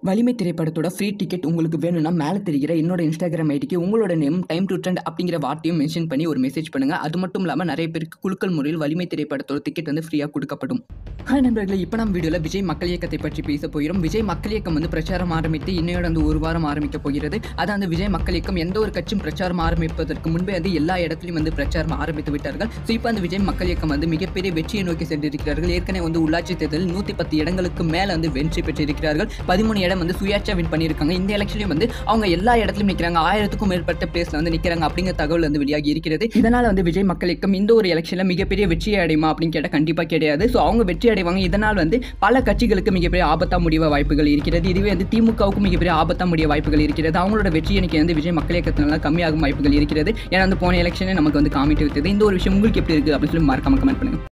வலிமை திரைப்படத்தோட free ticket உங்களுக்கு வேணும்னா மேலே தெரிகிற என்னோட இன்ஸ்டாகிராம் ஐடிக்கு உங்களோட நேம் டைம் டு ட்ரெண்ட் அப்படிங்கிற வார்த்தையும் மென்ஷன் பண்ணி ஒரு மெசேஜ் பண்ணுங்க அது மட்டும் இல்லாமல் நிறைய பேருக்கு குலுக்கல் முறையில் வலிமை திரைப்படத்தோட டிக்கெட் வந்து ஃப்ரீயாக கொடுக்கப்படும் ஹாய் நண்பர்களே இப்போ நம்ம வீடியோவில் விஜய் மக்கள் இயக்கத்தை பற்றி பேச போகிறோம் விஜய் மக்கள் இயக்கம் வந்து பிரச்சாரம் ஆரம்பித்து இன்னையோட வந்து ஒரு வாரம் ஆரம்பிக்க போகிறது அதான் அந்த விஜய் மக்கள் இயக்கம் எந்த ஒரு கட்சியும் பிரச்சாரம் ஆரம்பிப்பதற்கு முன்பே வந்து எல்லா இடத்துலையும் வந்து பிரச்சாரம் ஆரம்பித்து விட்டார்கள் ஸோ இப்போ அந்த விஜய் மக்கள் இயக்கம் வந்து மிகப்பெரிய வெற்றியை நோக்கி சென்றிருக்கிறார்கள் ஏற்கனவே வந்து உள்ளாட்சி தேர்தலில் நூற்றி பத்து இடங்களுக்கு மேலே வந்து வெற்றி பெற்றிருக்கிறார்கள் பதிமூணு இடம் வந்து சுயாட்சா வின் பண்ணியிருக்காங்க இந்த எலெக்ஷன்லையும் வந்து அவங்க எல்லா இடத்துலையும் நிற்கிறாங்க ஆயிரத்துக்கும் மேற்பட்ட பிளேஸ்ல வந்து நிற்கிறாங்க அப்படிங்கிற தகவல் வந்து வெளியாகி இருக்கிறது இதனால் வந்து விஜய் மக்கள் இயக்கம் இந்த ஒரு எலெக்ஷனில் மிகப்பெரிய வெற்றி அடையுமா அப்படின்னு கேட்டால் கண்டிப்பாக கிடையாது ஸோ அவங்க வெற்றி அடைவாங்க இதனால் வந்து பல கட்சிகளுக்கு மிகப்பெரிய ஆபத்தா முடிய வாய்ப்புகள் இருக்கிறது இதுவே வந்து திமுகவுக்கும் மிகப்பெரிய ஆபத்தா முடிய வாய்ப்புகள் இருக்கிறது அவங்களோட வெற்றி எண்ணிக்கை வந்து விஜய் மக்கள் இயக்கத்தினால கம்மியாகும் வாய்ப்புகள் இருக்கிறது ஏன்னா வந்து போன எலெக்ஷனே நமக்கு வந்து காமிட்டு விட்டது இந்த ஒரு விஷயம் உங்களுக்கு எப்படி இருக்குது அப்படின்னு சொல்லி மறக்காம கமெண்ட் பண்ணுங்க